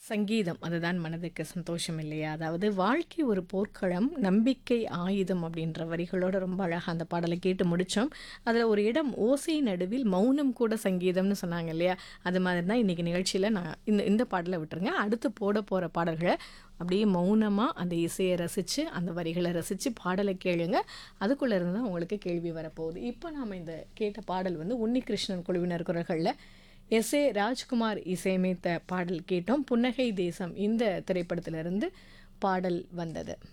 சங்கீதம் அதுதான் மனதுக்கு சந்தோஷம் இல்லையா அதாவது வாழ்க்கை ஒரு போர்க்களம் நம்பிக்கை ஆயுதம் அப்படின்ற வரிகளோட ரொம்ப அழகாக அந்த பாடலை கேட்டு முடித்தோம் அதில் ஒரு இடம் ஓசை நடுவில் மௌனம் கூட சங்கீதம்னு சொன்னாங்க இல்லையா அது மாதிரி தான் இன்றைக்கி நிகழ்ச்சியில் நான் இந்த இந்த பாடலை விட்டுருங்க அடுத்து போட போகிற பாடல்களை அப்படியே மௌனமாக அந்த இசையை ரசித்து அந்த வரிகளை ரசித்து பாடலை கேளுங்க அதுக்குள்ளே இருந்து தான் உங்களுக்கு கேள்வி வரப்போகுது இப்போ நாம் இந்த கேட்ட பாடல் வந்து உன்னிகிருஷ்ணன் குழுவினர் குரல்களில் எஸ் ஏ ராஜ்குமார் இசையமைத்த பாடல் கேட்டோம் புன்னகை தேசம் இந்த திரைப்படத்திலிருந்து பாடல் வந்தது